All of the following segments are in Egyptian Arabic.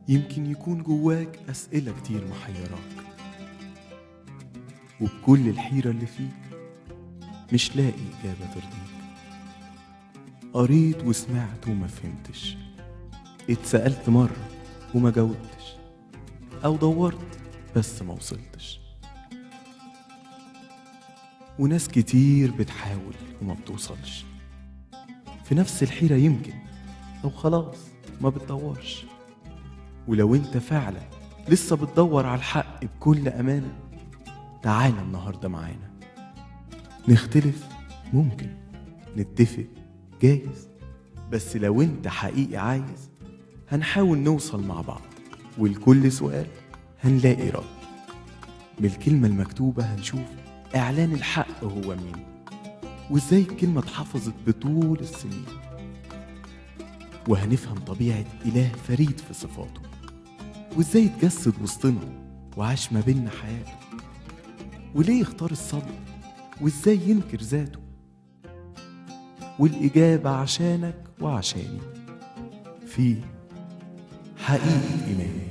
يمكن يكون جواك أسئلة كتير محيراك وبكل الحيرة اللي فيك مش لاقي إجابة ترضيك قريت وسمعت وما فهمتش اتسألت مرة وما جاوبتش أو دورت بس ما وصلتش وناس كتير بتحاول وما بتوصلش في نفس الحيرة يمكن أو خلاص ما بتدورش ولو انت فعلا لسه بتدور على الحق بكل أمانة تعالى النهاردة معانا نختلف ممكن نتفق جايز بس لو انت حقيقي عايز هنحاول نوصل مع بعض ولكل سؤال هنلاقي رد بالكلمة المكتوبة هنشوف إعلان الحق هو مين وإزاي الكلمة اتحفظت بطول السنين وهنفهم طبيعة إله فريد في صفاته وإزاي اتجسد وسطنا وعاش ما بينا حياته وليه اختار الصبر وإزاي ينكر ذاته والإجابة عشانك وعشاني في حقيقة إيماني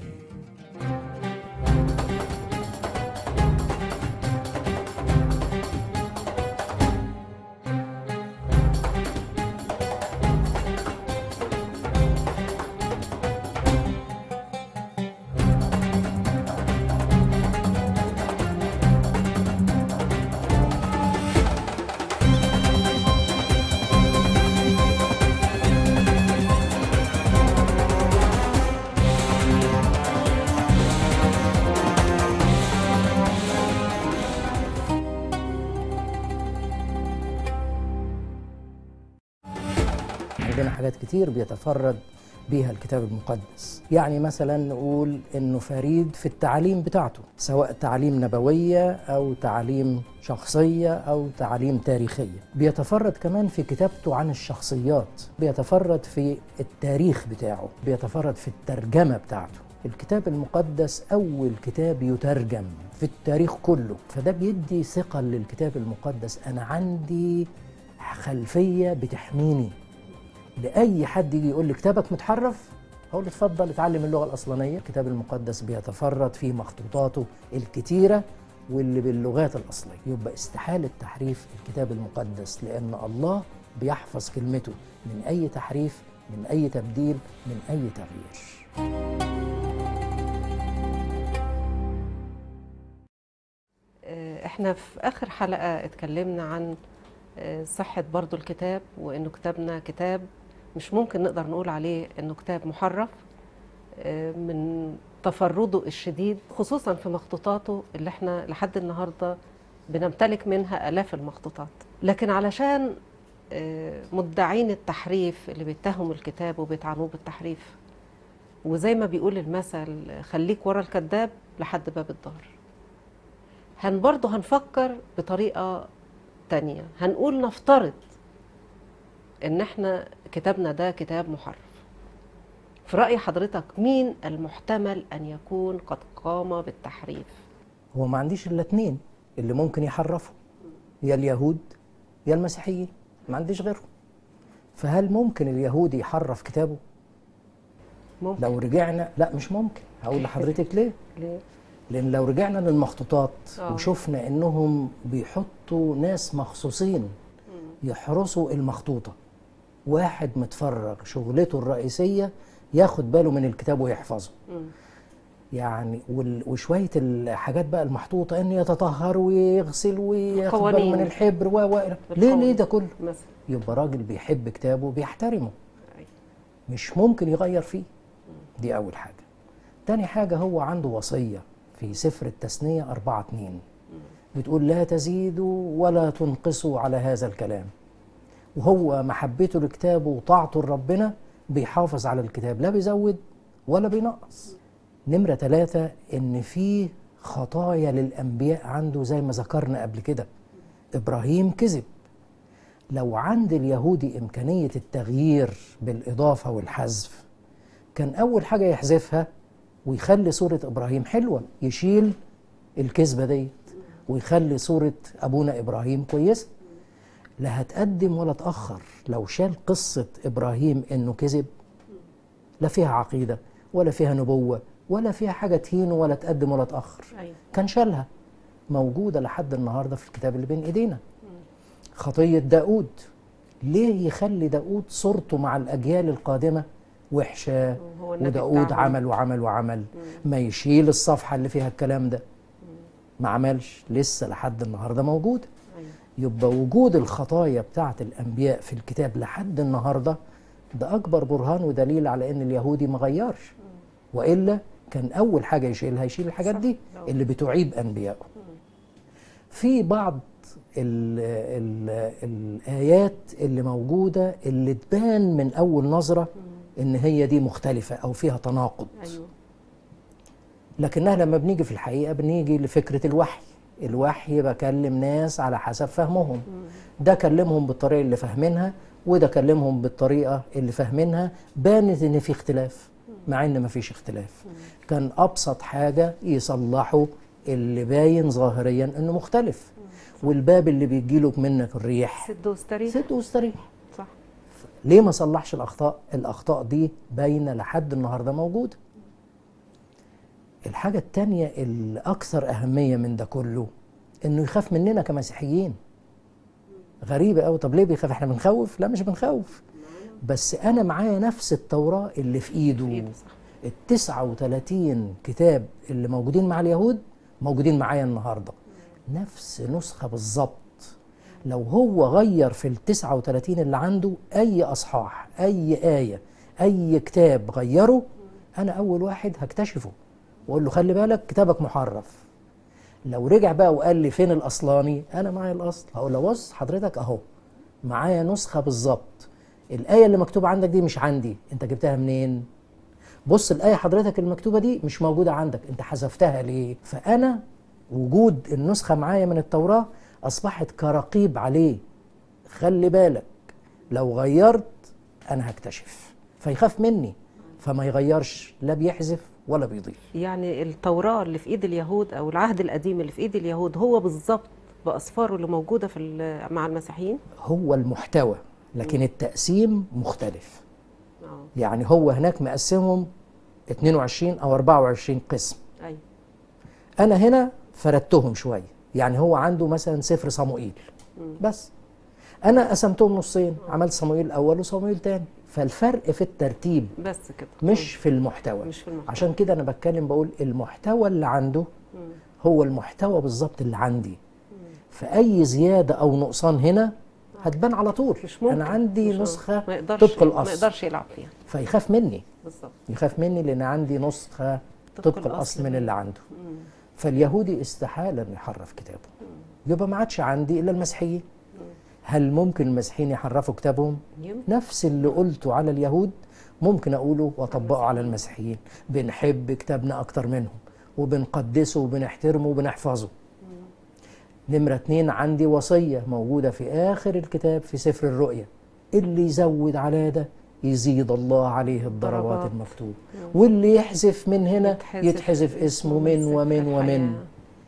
عندنا حاجات كتير بيتفرد بيها الكتاب المقدس يعني مثلا نقول انه فريد في التعاليم بتاعته سواء تعليم نبويه او تعليم شخصيه او تعليم تاريخيه بيتفرد كمان في كتابته عن الشخصيات بيتفرد في التاريخ بتاعه بيتفرد في الترجمه بتاعته الكتاب المقدس اول كتاب يترجم في التاريخ كله فده بيدي ثقه للكتاب المقدس انا عندي خلفيه بتحميني لاي حد يجي يقول لي كتابك متحرف اقول له اتفضل اتعلم اللغه الاصلانيه الكتاب المقدس بيتفرد في مخطوطاته الكتيره واللي باللغات الاصليه يبقى استحاله تحريف الكتاب المقدس لان الله بيحفظ كلمته من اي تحريف من اي تبديل من اي تغيير احنا في اخر حلقه اتكلمنا عن آه، صحه برضو الكتاب وانه كتابنا كتاب مش ممكن نقدر نقول عليه انه كتاب محرف آه، من تفرده الشديد خصوصا في مخطوطاته اللي احنا لحد النهارده بنمتلك منها الاف المخطوطات لكن علشان آه، مدعين التحريف اللي بيتهموا الكتاب وبيطعنوه بالتحريف وزي ما بيقول المثل خليك ورا الكذاب لحد باب الدار هن برضه هنفكر بطريقة تانية هنقول نفترض ان احنا كتابنا ده كتاب محرف في رأي حضرتك مين المحتمل ان يكون قد قام بالتحريف هو ما عنديش الا اتنين اللي ممكن يحرفوا يا اليهود يا المسيحيين ما عنديش غيرهم فهل ممكن اليهودي يحرف كتابه ممكن لو رجعنا لا مش ممكن هقول لحضرتك ليه ليه؟ لان لو رجعنا للمخطوطات آه. وشفنا انهم بيحطوا ناس مخصوصين يحرسوا المخطوطه واحد متفرغ شغلته الرئيسيه ياخد باله من الكتاب ويحفظه مم. يعني وال- وشويه الحاجات بقى المحطوطه ان يتطهر ويغسل وياخد باله قوانين. من الحبر و و- ليه القوانين. ليه ده كله مثلا يبقى راجل بيحب كتابه بيحترمه أيوة. مش ممكن يغير فيه دي أول حاجة تاني حاجة هو عنده وصية في سفر التثنية أربعة اتنين بتقول لا تزيدوا ولا تنقصوا على هذا الكلام وهو محبته لكتابه وطاعته لربنا بيحافظ على الكتاب لا بيزود ولا بينقص نمرة ثلاثة إن في خطايا للأنبياء عنده زي ما ذكرنا قبل كده إبراهيم كذب لو عند اليهودي إمكانية التغيير بالإضافة والحذف كان أول حاجة يحذفها ويخلي صورة إبراهيم حلوة يشيل الكذبة ديت ويخلي صورة أبونا إبراهيم كويسة لا هتقدم ولا تأخر لو شال قصة إبراهيم إنه كذب لا فيها عقيدة ولا فيها نبوة ولا فيها حاجة تهينه ولا تقدم ولا تأخر ايوه كان شالها موجودة لحد النهاردة في الكتاب اللي بين إيدينا خطية داود ليه يخلي داود صورته مع الأجيال القادمة وحشة وهو النبي وداود بتاعهم. عمل وعمل وعمل ما يشيل الصفحة اللي فيها الكلام ده ما عملش لسه لحد النهاردة موجود ايوه يبقى وجود الخطايا بتاعت الأنبياء في الكتاب لحد النهاردة ده أكبر برهان ودليل على إن اليهودي ما غيرش وإلا كان أول حاجة يشيلها يشيل الحاجات صح. دي لو- اللي بتعيب أنبيائه في بعض ال ال الآيات اللي موجودة اللي تبان من أول نظرة إن هي دي مختلفة أو فيها تناقض ايوه لكنها لما بنيجي في الحقيقة بنيجي لفكرة الوحي الوحي بكلم ناس على حسب فهمهم ده كلمهم بالطريقة اللي فاهمينها وده كلمهم بالطريقة اللي فاهمينها بانت ان في اختلاف مع ان مفيش اختلاف كان ابسط حاجة يصلحوا اللي باين ظاهريا انه مختلف والباب اللي بيجيله منك الريح سد واستريح سد واستريح صح ليه ما صلحش الاخطاء الاخطاء دي باينه لحد النهارده موجوده الحاجه التانية الاكثر اهميه من ده كله انه يخاف مننا كمسيحيين غريبه قوي طب ليه بيخاف احنا بنخوف لا مش بنخوف بس انا معايا نفس التوراه اللي في ايده في ايده صح ال 39 كتاب اللي موجودين مع اليهود موجودين معايا النهارده نفس نسخه بالظبط لو هو غير في ال 39 اللي عنده اي اصحاح اي ايه اي كتاب غيره انا اول واحد هكتشفه واقول له خلي بالك كتابك محرف لو رجع بقى وقال لي فين الاصلاني انا معايا الاصل هقول له بص حضرتك اهو معايا نسخه بالظبط الايه اللي مكتوبه عندك دي مش عندي انت جبتها منين بص الآية حضرتك المكتوبة دي مش موجودة عندك أنت حذفتها ليه فأنا وجود النسخة معايا من التوراة أصبحت كرقيب عليه خلي بالك لو غيرت أنا هكتشف فيخاف مني فما يغيرش لا بيحذف ولا بيضيف يعني التوراة اللي في ايد اليهود او العهد القديم اللي في ايد اليهود هو بالظبط باسفاره اللي موجودة في ال- مع المسيحيين هو المحتوى لكن التقسيم مختلف اه يعني هو هناك مقسمهم 22 أو 24 قسم ايوه انا هنا فردتهم شويه يعني هو عنده مثلا سفر صموئيل بس انا قسمتهم نصين عملت صموئيل اول وصموئيل تاني فالفرق في الترتيب بس كده مش في المحتوى مش في المحتوى. عشان كده انا بتكلم بقول المحتوى اللي عنده هو المحتوى بالظبط اللي عندي فاي زياده او نقصان هنا هتبان على طول مش ممكن انا عندي مش نسخه ما يقدرش طبق الاصل ما يقدرش يلعب فيها فيخاف مني بالظبط يخاف مني لان عندي نسخه طبق طبق الأصل الاصل من منه. اللي عنده فاليهودي استحاله انه يحرف كتابه يبقى ما عادش عندي الا المسيحيين هل ممكن المسيحيين يحرفوا كتابهم يمكن نفس اللي قلته على اليهود ممكن اقوله واطبقه على المسيحيين بنحب كتابنا اكتر منهم وبنقدسه وبنحترمه وبنحفظه نمرة اتنين عندي وصية موجودة في آخر الكتاب في سفر الرؤيا اللي يزود على ده يزيد الله عليه الضربات ضربات. المكتوب واللي يحذف من هنا يتحذف يتحذف اسمه من سفر ومن ومن الحياة.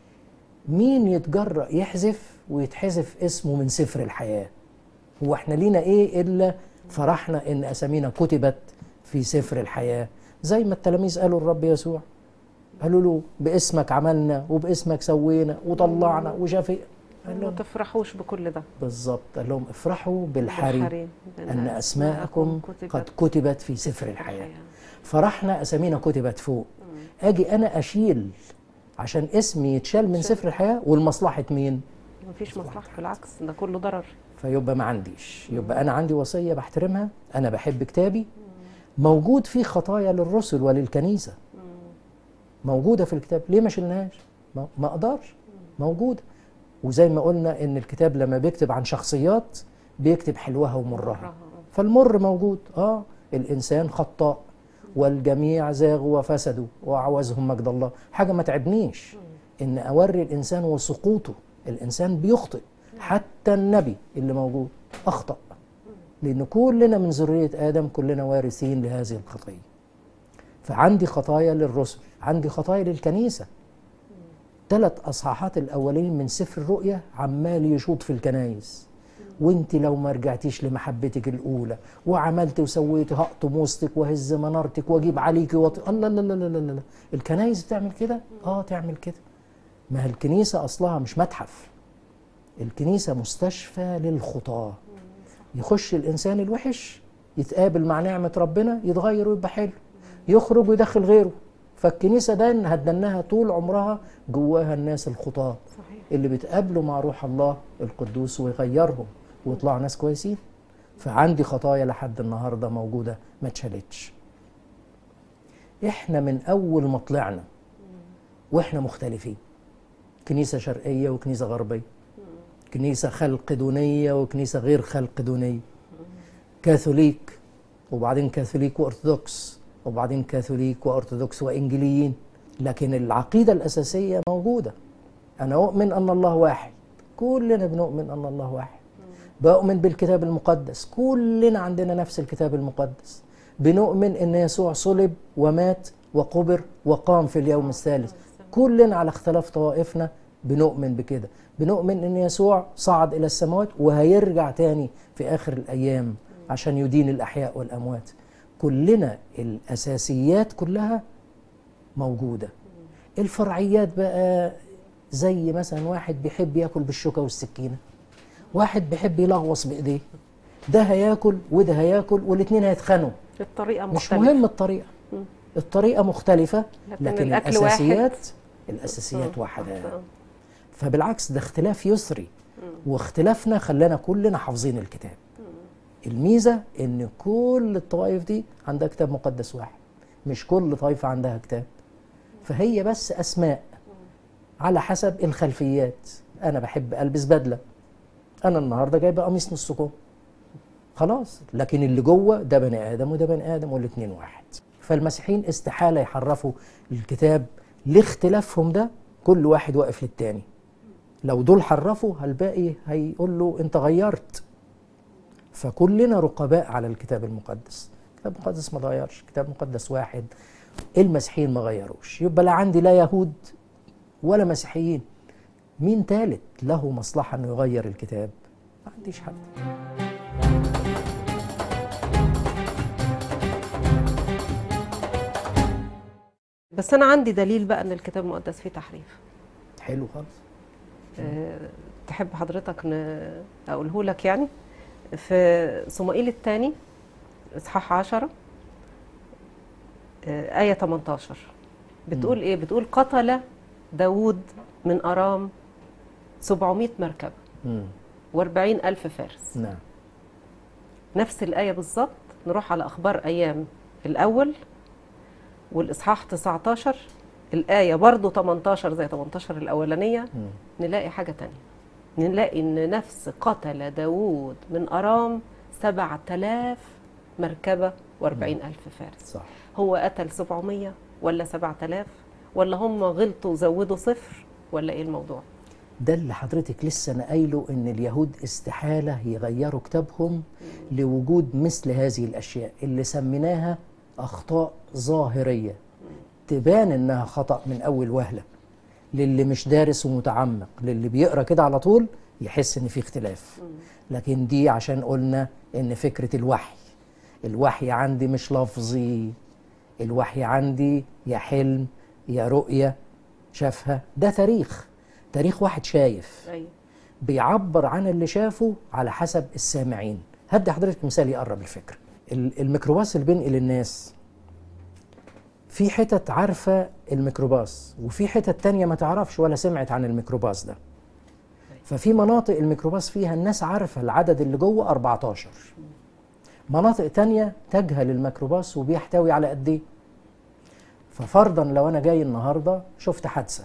مين يتجرأ يحذف ويتحذف اسمه من سفر الحياة هو احنا لينا ايه الا فرحنا ان اسامينا كتبت في سفر الحياة زي ما التلاميذ قالوا الرب يسوع قالوا له باسمك عملنا وباسمك سوينا وطلعنا وشافي قال ما لهم تفرحوش بكل ده بالظبط قال لهم افرحوا بالحري بالحري، ان اسماءكم قد كتبت في سفر الحياه فرحنا اسامينا كتبت فوق اجي انا اشيل عشان اسمي يتشال من سفر الحياه ولمصلحه مين مفيش مصلحة بالعكس ده كله ضرر فيبقى ما عنديش يبقى انا عندي وصيه بحترمها انا بحب كتابي موجود فيه خطايا للرسل وللكنيسه موجوده في الكتاب ليه ما شلناهاش ما ما اقدرش موجوده وزي ما قلنا ان الكتاب لما بيكتب عن شخصيات بيكتب حلوها ومرها فالمر موجود اه الانسان خطاء والجميع زاغوا وفسدوا واعوزهم مجد الله حاجه ما تعبنيش ان اوري الانسان وسقوطه الانسان بيخطئ حتى النبي اللي موجود اخطا لان كلنا من ذريه ادم كلنا وارثين لهذه الخطيه فعندي خطايا للرسل عندي خطايا للكنيسه ثلاث اصحاحات الاولين من سفر الرؤيا عمال يشوط في الكنايس وانت لو ما رجعتيش لمحبتك الاولى وعملت وسويت هقطم وسطك وهز منارتك واجيب عليك وط... الله لا لا لا لا لا الكنايس بتعمل كده اه تعمل كده ما هي الكنيسه اصلها مش متحف الكنيسه مستشفى للخطاه يخش الانسان الوحش يتقابل مع نعمه ربنا يتغير ويبقى حلو يخرج ويدخل غيره فالكنيسه ده هتدناها طول عمرها جواها الناس الخطاه صحيح اللي بيتقابلوا مع روح الله القدوس ويغيرهم ويطلعوا ناس كويسين فعندي خطايا لحد النهارده موجوده ما اتشالتش احنا من اول ما طلعنا واحنا مختلفين كنيسه شرقيه وكنيسه غربيه كنيسه خلق دونيه وكنيسه غير خلق دونيه كاثوليك وبعدين كاثوليك وارثوذكس وبعدين كاثوليك وارثوذكس وانجليين لكن العقيده الاساسيه موجوده انا اؤمن ان الله واحد كلنا بنؤمن ان الله واحد بؤمن بالكتاب المقدس كلنا عندنا نفس الكتاب المقدس بنؤمن ان يسوع صلب ومات وقبر وقام في اليوم الثالث كلنا على اختلاف طوائفنا بنؤمن بكده بنؤمن ان يسوع صعد الى السماوات وهيرجع تاني في اخر الايام عشان يدين الاحياء والاموات كلنا الاساسيات كلها موجوده الفرعيات بقى زي مثلا واحد بيحب ياكل بالشوكه والسكينه واحد بيحب يلغوص بايديه ده هياكل وده هياكل والاثنين هيتخانقوا الطريقه مش مختلفه مهم الطريقه مم. الطريقه مختلفه لكن لكن الأكل الاساسيات واحد. الاساسيات واحده آه. فبالعكس ده اختلاف يسري واختلافنا خلانا كلنا حافظين الكتاب الميزه ان كل الطوائف دي عندها كتاب مقدس واحد مش كل طائفه عندها كتاب فهي بس اسماء على حسب الخلفيات انا بحب البس بدله انا النهارده جايب قميص نص كم خلاص لكن اللي جوه ده بني ادم وده بني ادم والاثنين واحد فالمسيحيين استحاله يحرفوا الكتاب لاختلافهم ده كل واحد واقف للتاني لو دول حرفوا الباقي هيقول له انت غيرت فكلنا رقباء على الكتاب المقدس الكتاب المقدس ما غيرش كتاب مقدس واحد المسيحيين ما غيروش يبقى لا عندي لا يهود ولا مسيحيين مين تالت له مصلحة انه يغير الكتاب ما عنديش حد بس انا عندي دليل بقى ان الكتاب المقدس فيه تحريف حلو خالص أه تحب حضرتك ن- اقوله لك يعني في صموئيل الثاني اصحاح 10 آه، آية 18 بتقول إيه؟ بتقول قتل داوود من أرام 700 مركبة مم. و40 ألف فارس نعم نفس الآية بالظبط نروح على أخبار أيام الأول والإصحاح 19 الآية برضو 18 زي 18 الأولانية مم. نلاقي حاجة تانية نلاقي إن نفس قتل داوود من أرام 7000 مركبة و40 ألف فارس صح هو قتل 700 ولا 7000 ولا هم غلطوا وزودوا صفر ولا إيه الموضوع؟ ده اللي حضرتك لسه انا قايله ان اليهود استحاله يغيروا كتابهم لوجود مثل هذه الاشياء اللي سميناها اخطاء ظاهريه تبان انها خطا من اول وهله للي مش دارس ومتعمق للي بيقرا كده على طول يحس ان في اختلاف لكن دي عشان قلنا ان فكره الوحي الوحي عندي مش لفظي الوحي عندي يا حلم يا رؤيه شافها ده تاريخ تاريخ واحد شايف أيوة بيعبر عن اللي شافه على حسب السامعين هدي حضرتك مثال يقرب الفكرة ال- الميكروباص اللي بينقل الناس في حتت عارفة الميكروباص وفي حتت تانية ما تعرفش ولا سمعت عن الميكروباص ده ففي مناطق الميكروباص فيها الناس عارفة العدد اللي جوه 14 مناطق تانية تجهل الميكروباص وبيحتوي على قد ايه ففرضا لو انا جاي النهارده شفت حادثه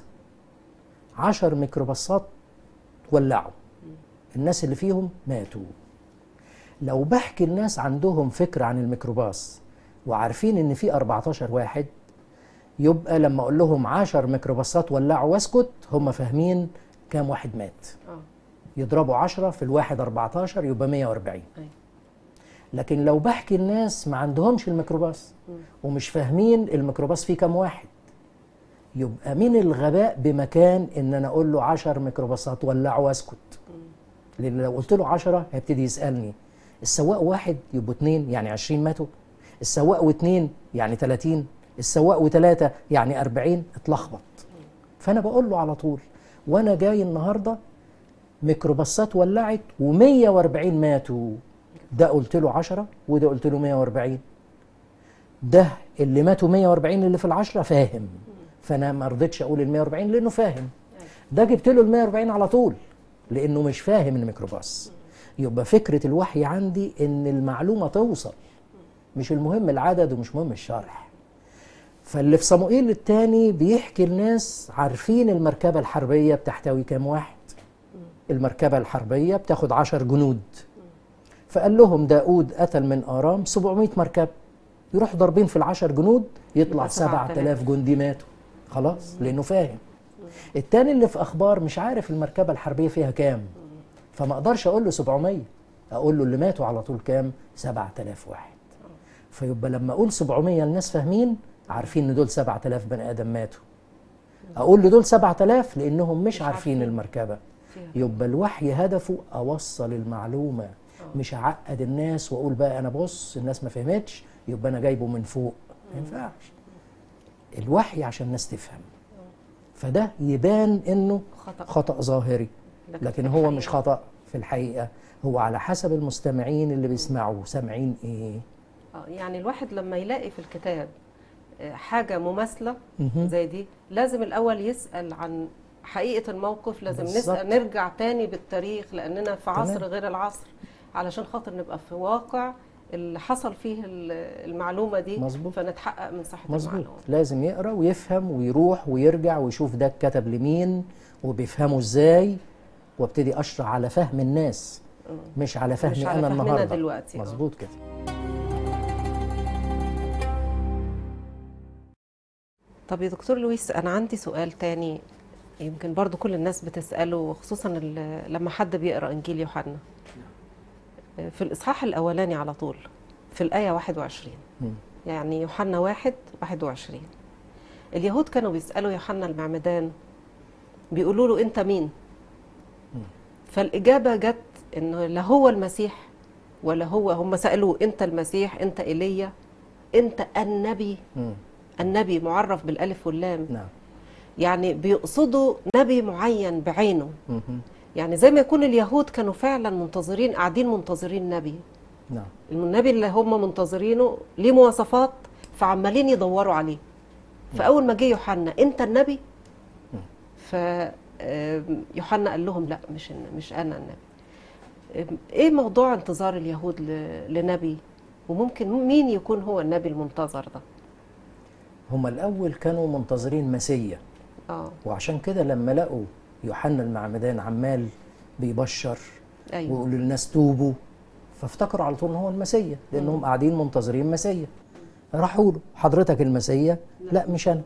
عشر ميكروباصات ولعوا الناس اللي فيهم ماتوا لو بحكي الناس عندهم فكرة عن الميكروباص وعارفين ان في 14 واحد يبقى لما اقول لهم 10 ميكروباصات ولعوا واسكت هم فاهمين كام واحد مات اه يضربوا 10 في الواحد 14 يبقى 140 أيوة. لكن لو بحكي الناس ما عندهمش الميكروباص ومش فاهمين الميكروباص فيه كام واحد يبقى من الغباء بمكان ان انا اقول له 10 ميكروباصات ولعوا واسكت لان لو قلت له 10 هيبتدي يسالني السواق واحد يبقوا اتنين يعني 20 ماتوا السواق واتنين يعني 30 السواق وتلاته يعني 40 اتلخبط فانا بقول له على طول وانا جاي النهارده ميكروباصات ولعت و140 ماتوا ده قلت له 10 وده قلت له 140 ده اللي ماتوا 140 اللي في العشرة فاهم فانا ما رضيتش اقول ال 140 لانه فاهم ده جبت له ال 140 على طول لانه مش فاهم الميكروباص يبقى فكره الوحي عندي ان المعلومه توصل مش المهم العدد ومش مهم الشرح فاللي في صموئيل الثاني بيحكي الناس عارفين المركبه الحربيه بتحتوي كام واحد المركبه الحربيه بتاخد عشر جنود فقال لهم داود قتل من ارام 700 مركبه يروحوا ضاربين في العشر جنود يطلع يبقى 7000 7000 جندي ماتوا خلاص لانه فاهم التاني اللي في اخبار مش عارف المركبه الحربيه فيها كام فما اقدرش اقول له 700 اقول له اللي ماتوا على طول كام 7000 واحد فيبقى لما اقول 700 الناس فاهمين عارفين ان دول 7000 بني ادم ماتوا اقول لدول 7000 لانهم مش عارفين عارفين. المركبه فيها. يبقى الوحي هدفه اوصل المعلومه مش اعقد الناس واقول بقى انا بص الناس ما فهمتش يبقى انا جايبه من فوق ما ينفعش الوحي عشان الناس تفهم فده يبان انه خطأ خطا ظاهري لكن لكن في هو الحقيقة- مش خطا في الحقيقه هو على حسب المستمعين اللي بيسمعوا سامعين ايه آه، يعني الواحد لما يلاقي في الكتاب آه، حاجة مماثلة مهم. زي دي لازم الأول يسأل عن حقيقة الموقف لازم بالظبط. نسأل نرجع تاني بالتاريخ لأننا في عصر تمام. غير العصر علشان خاطر نبقى في واقع اللي حصل فيه ال- المعلومة دي مظبوط. فنتحقق من صحة مظبوط المعلومة لازم يقرا ويفهم ويروح ويرجع ويشوف ده اتكتب لمين وبيفهموا ازاي وابتدي اشرح على فهم الناس آه. مش على فهمي مش على انا فهمنا النهارده دلوقتي، آه. مظبوط كده طب يا دكتور لويس أنا عندي سؤال تاني يمكن برضو كل الناس بتسأله وخصوصا ال- لما حد بيقرأ إنجيل يوحنا في الإصحاح الأولاني على طول في الآية 21 مم. يعني يوحنا واحد 21 اليهود كانوا بيسألوا يوحنا المعمدان بيقولوا له أنت مين؟ فالإجابة جت إنه لا هو المسيح ولا هو هم سألوه أنت المسيح أنت إيليا أنت النبي مم. النبي معرف بالألف واللام نعم يعني بيقصدوا نبي معين بعينه مهم. يعني زي ما يكون اليهود كانوا فعلا منتظرين قاعدين منتظرين نبي نعم النبي اللي هم منتظرينه ليه مواصفات فعمالين يدوروا عليه فاول ما جه يوحنا انت النبي ف آم، يوحنا قال لهم لا مش الن- مش انا النبي آم، ايه موضوع انتظار اليهود ل- لنبي وممكن مين يكون هو النبي المنتظر ده هم الاول كانوا منتظرين مسيا اه وعشان كده لما لقوا يوحنا المعمدان عمال بيبشر ايوه ويقول للناس توبوا فافتكروا على طول ان هو المسيا لانهم قاعدين منتظرين مسيا راحوا له حضرتك المسيا لا مش انا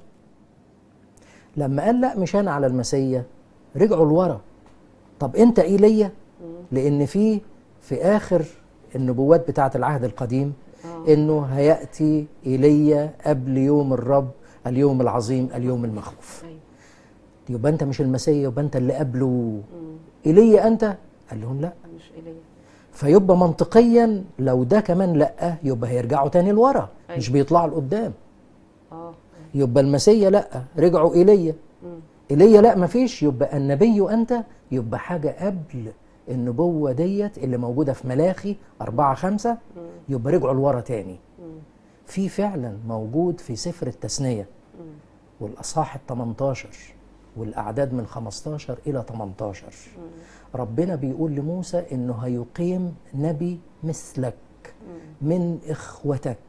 لما قال لا مش انا على المسيا رجعوا لورا طب انت ايليا لان في في اخر النبوات بتاعه العهد القديم آه. انه هياتي ايليا قبل يوم الرب اليوم العظيم اليوم المخوف ايوه يبقى انت مش المسيا يبقى انت اللي قبله مم. ايليا انت قال لهم لا مش ايليا فيبقى منطقيا لو ده كمان لا يبقى هيرجعوا تاني لورا أيوة. مش بيطلعوا لقدام اه يبقى المسيا لا رجعوا ايليا مم. ايليا لا مفيش يبقى النبي انت يبقى حاجه قبل النبوه ديت اللي موجوده في ملاخي أربعة خمسة مم. يبقى رجعوا لورا تاني مم. في فعلا موجود في سفر التثنيه مم. والاصحاح ال 18 والاعداد من 15 الى 18 ربنا بيقول لموسى انه هيقيم نبي مثلك من اخوتك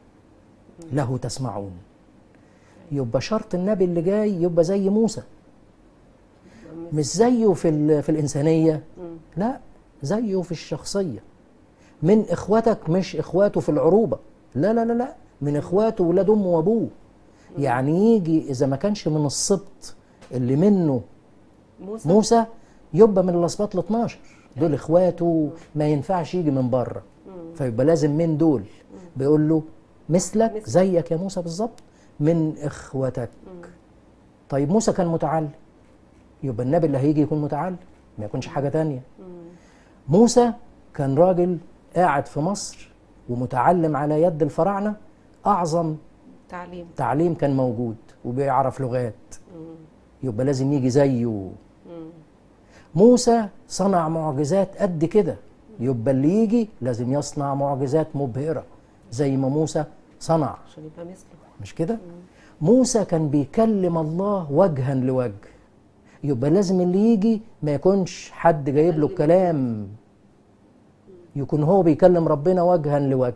له تسمعون يبقى شرط النبي اللي جاي يبقى زي موسى مش زيه في ال- في الانسانيه مم. لا زيه في الشخصيه من اخوتك مش اخواته في العروبه لا لا لا لا من اخواته ولاد امه وابوه يعني يجي اذا ما كانش من السبط اللي منه موسى موسى يبقى من الاسباط ال 12 دول اخواته ما ينفعش يجي من بره فيبقى لازم من دول بيقول له مثلك مثلك. زيك يا موسى بالظبط من اخوتك طيب موسى كان متعلم يبقى النبي اللي هيجي يكون متعلم ما يكونش حاجه تانية موسى كان راجل قاعد في مصر ومتعلم على يد الفراعنة أعظم تعليم تعليم كان موجود وبيعرف لغات يبقى لازم يجي زيه موسى صنع معجزات قد كده يبقى اللي يجي لازم يصنع معجزات مبهرة زي ما موسى صنع عشان يبقى مثله مش كده موسى كان بيكلم الله وجها لوجه يبقى لازم اللي يجي ما يكونش حد جايب له الكلام يكون هو بيكلم ربنا وجها لوجه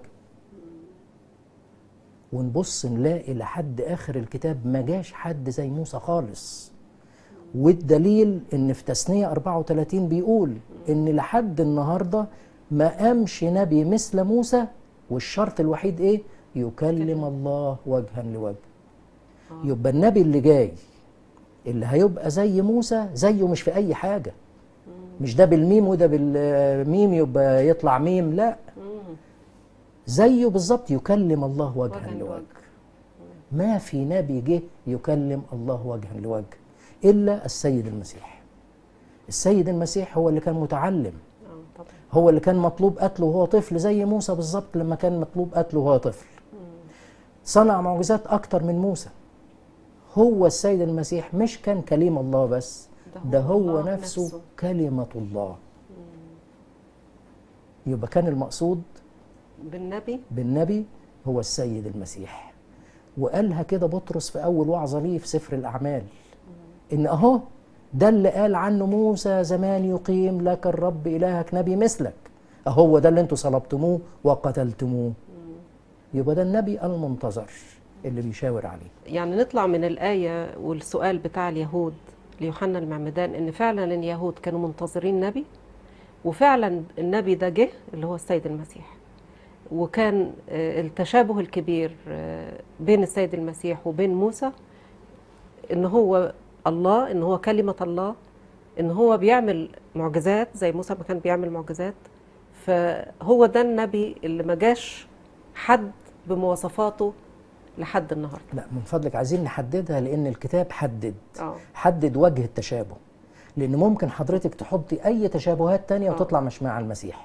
ونبص نلاقي لحد اخر الكتاب ما جاش حد زي موسى خالص والدليل ان في تثنيه 34 بيقول ان لحد النهارده ما قامش نبي مثل موسى والشرط الوحيد ايه يكلم الله وجها لوجه يبقى النبي اللي جاي اللي هيبقى زي موسى زيه مش في اي حاجه مش ده بالميم وده بالميم يبقى يطلع ميم لا زيه بالظبط يكلم الله وجها وجها لوجه لوجه ما في نبي جه يكلم الله وجها لوجه الا السيد المسيح السيد المسيح هو اللي كان متعلم اه طبعا هو اللي كان مطلوب قتله وهو طفل زي موسى بالظبط لما كان مطلوب قتله وهو طفل صنع معجزات اكتر من موسى هو السيد المسيح مش كان كليم الله بس ده هو الله نفسه, نفسه كلمة الله يبقى كان المقصود بالنبي بالنبي هو السيد المسيح وقالها كده بطرس في أول وعظة ليه في سفر الأعمال إن أهو ده اللي قال عنه موسى زمان يقيم لك الرب إلهك نبي مثلك أهو ده اللي انتوا صلبتموه وقتلتموه يبقى ده النبي المنتظر اللي بيشاور عليه يعني نطلع من الآية والسؤال بتاع اليهود ليوحنا المعمدان إن فعلا اليهود كانوا منتظرين نبي وفعلا النبي ده جه اللي هو السيد المسيح وكان آه، التشابه الكبير آه، بين السيد المسيح وبين موسى إن هو الله إن هو كلمة الله إن هو بيعمل معجزات زي موسى ما كان بيعمل معجزات فهو ده النبي اللي ما جاش حد بمواصفاته لحد النهارده لا من فضلك عايزين نحددها لأن الكتاب حدد اه حدد وجه التشابه لأن ممكن حضرتك تحطي أي تشابهات تانية آه. وتطلع مش مع المسيح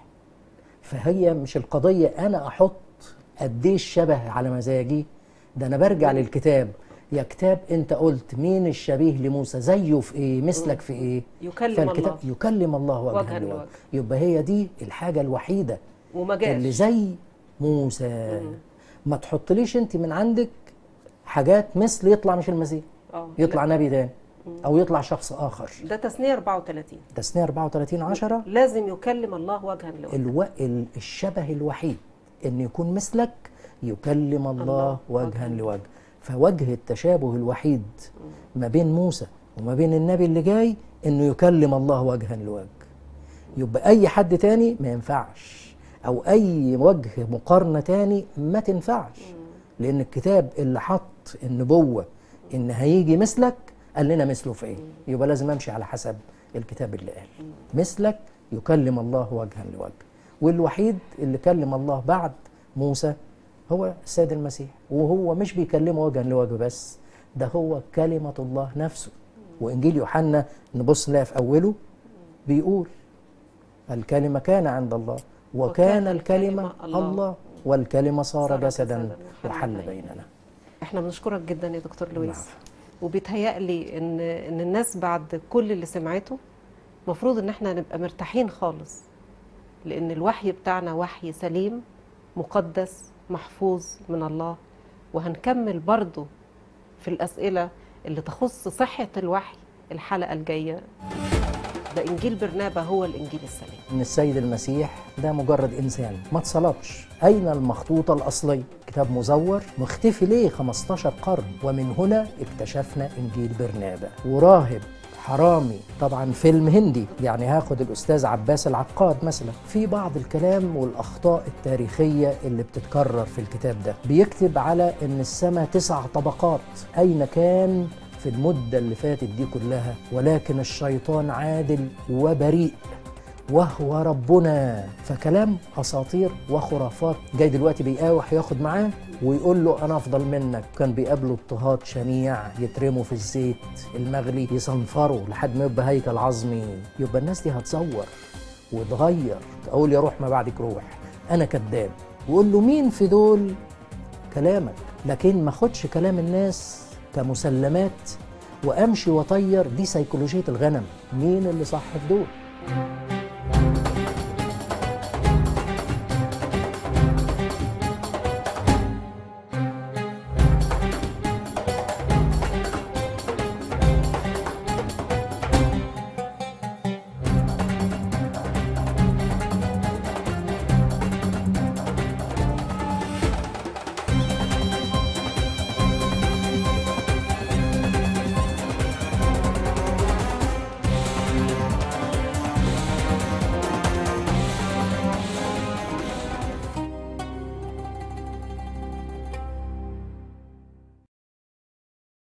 فهي مش القضية أنا أحط قد إيه الشبه على مزاجي ده أنا برجع للكتاب يا كتاب أنت قلت مين الشبيه لموسى زيه في إيه مثلك في إيه يكلم فالكتاب الله يكلم الله وجها وجها لوجه لوجه. يبقى هي دي الحاجة الوحيدة وما جاش اللي زي موسى ما تحطليش انت من عندك حاجات مثل يطلع مش المسيح اه يطلع لا. نبي تاني او يطلع شخص اخر ده تثنية 34 تثنية 34 10 لازم يكلم الله وجها لوجه الو... ال- الشبه الوحيد ان يكون مثلك يكلم الله الله وجها وجها لوجه فوجه التشابه الوحيد ما بين موسى وما بين النبي اللي جاي انه يكلم الله وجها لوجه يبقى اي حد تاني ما ينفعش او اي وجه مقارنه تاني ما تنفعش لان الكتاب اللي حط النبوه ان هيجي مثلك قال لنا مثله في ايه يبقى لازم امشي على حسب الكتاب اللي قال مثلك يكلم الله وجها لوجه والوحيد اللي كلم الله بعد موسى هو السيد المسيح وهو مش بيكلمه وجها لوجه بس ده هو كلمة الله نفسه وإنجيل يوحنا نبص نلاقي في أوله بيقول الكلمة كان عند الله وكان وكان الكلمة الكلمة الله, الله. الله والكلمة صار صار جسدا جسداً وحل بيننا. بيننا احنا بنشكرك جدا يا دكتور لويس العفو. وبيتهيألي ان ان الناس بعد كل اللي سمعته المفروض ان احنا نبقى مرتاحين خالص لان الوحي بتاعنا وحي سليم مقدس محفوظ من الله وهنكمل برضو في الأسئلة اللي تخص صحة الوحي الحلقة الجاية ده إنجيل برنابا هو الإنجيل السليم ان السيد المسيح ده مجرد انسان ما اتصلبش اين المخطوطه الاصليه كتاب مزور مختفي ليه 15 قرن ومن هنا اكتشفنا انجيل برنابا وراهب حرامي طبعا فيلم هندي يعني هاخد الاستاذ عباس العقاد مثلا في بعض الكلام والاخطاء التاريخيه اللي بتتكرر في الكتاب ده بيكتب على ان السماء تسع طبقات اين كان في المده اللي فاتت دي كلها ولكن الشيطان عادل وبريء وهو ربنا فكلام اساطير وخرافات جاي دلوقتي بيقاوح ياخد معاه ويقول له انا افضل منك كان بيقابله اضطهاد شنيع يترموا في الزيت المغلي يصنفروا لحد ما يبقى هيكل عظمي يبقى الناس دي هتزور وتغير تقول يا روح ما بعدك روح انا كذاب وقول له مين في دول كلامك لكن ما خدش كلام الناس كمسلمات وامشي واطير دي سيكولوجيه الغنم مين اللي صح في دول